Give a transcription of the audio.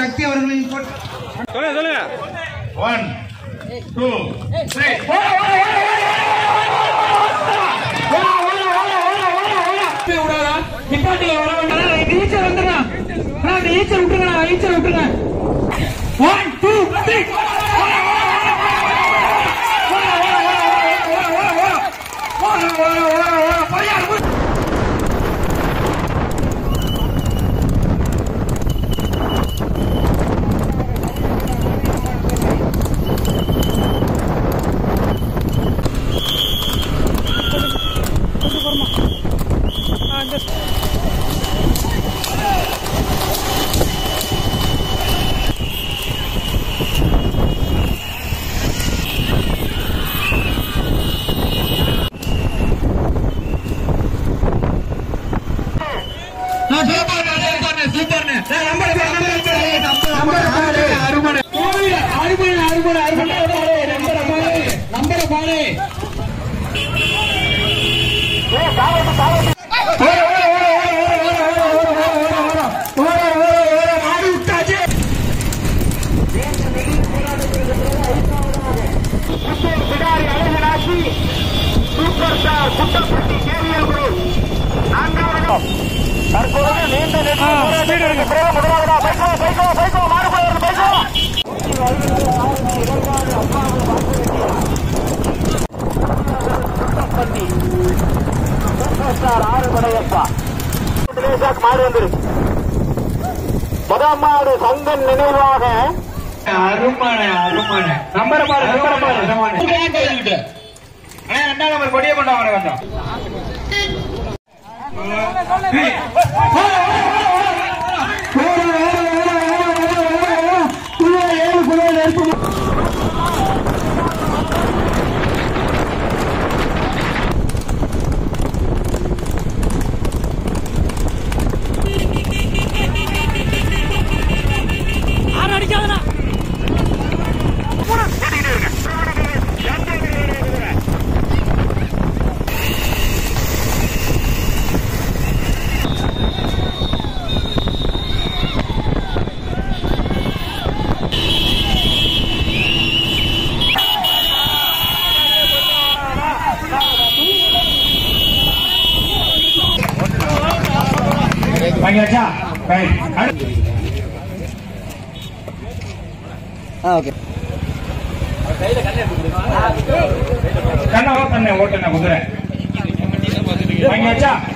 சக்தி அவர்களின் போட்டி சொல்லுங்க சொல்லுங்க ஒன் டூ த்ரீ ஈச்சர் வந்துடுறா ஈச்சர் விட்டுருங்க ஈச்சர் விட்டுருங்க ஒன் டூ த்ரீ முதமாடு சங்கன் நினைவாக அருமான அருமான நம்பர் பாரு நம்பர் பாரு அருமான ரெண்டாம் நம்பர் கொடியை கொண்டு அவரை வந்தோம் வாங்கியாச்சா ரைட் அடுத்து கண்ணா கண்ணை ஓட்டுன குதிரை வாங்கியாச்சா